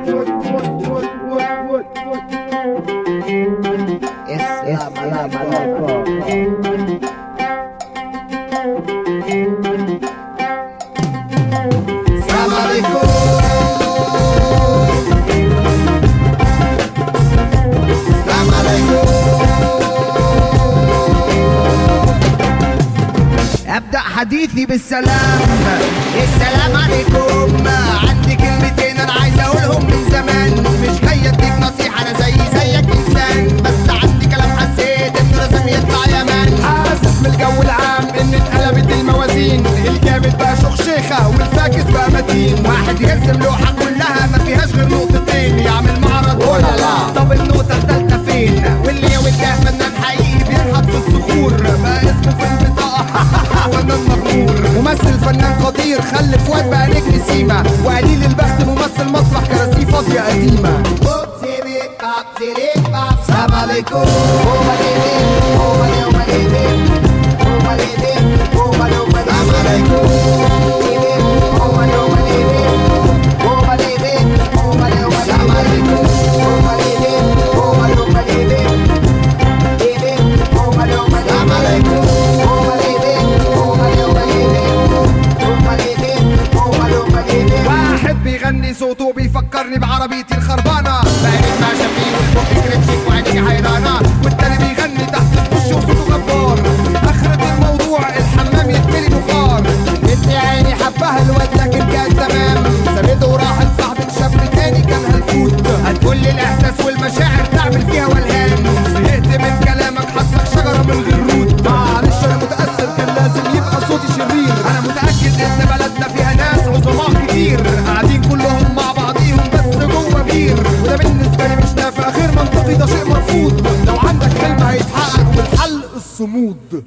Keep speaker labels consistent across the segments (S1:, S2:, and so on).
S1: السلام عليكم السلام عليكم السلام عليكم ابدا حديثي بالسلام السلام عليكم عندي كلمتين انا عايز اقولهم من زمان مش جاي اديك نصيحه انا زي زيك انسان بس عندي كلام حسيت انه لازم يطلع يمان
S2: حاسس من الجو العام ان اتقلبت الموازين الجامد بقى شيخة والفاكس بقى متين
S1: واحد يرسم لوحه كلها ما فيهاش غير نقطتين يعمل معرض ولا لا طب النقطه الثالثه فين واللي والده فنان حقيقي بينحت في الصخور بقى اسمه في البطاقه فنان مغرور
S2: ممثل فنان قدير خلف واد بقى نجم سيما وقليل البخت ممثل مسرح كراسيه فاضية قديمة
S1: السلام عليكم السلام عليكم السلام عليكم السلام عليكم
S2: واحد بيغني صوته بيفكرني بعربيتي الخربانة بقيت ماشي فيه والبق كريبشك وعيني حيرانة والتاني بيغني تحت الدش وصوته غبار آخرة الموضوع الحمام يتملي بخار ابني عيني حبها الواد لكن كان تمام سابته وراحت صاحبة شاب تاني كان هلفوت هتقول لي الإحساس والمشاعر تعمل فيها والهان زهقت من كلامك حطك شجرة من غير رود معلش أنا متأثر كان لازم يبقى صوتي شرير أنا متأكد إن بلدنا فيها ناس عظماء كتير قاعدين كلهم مع بعضيهم بس جوه بير وده بالنسبة لي مش نافع غير منطقي ده شيء مرفوض لو عندك حلم هيتحقق والحل الصمود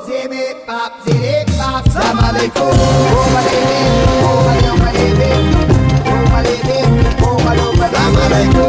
S1: السلام عليكم السلام عليكم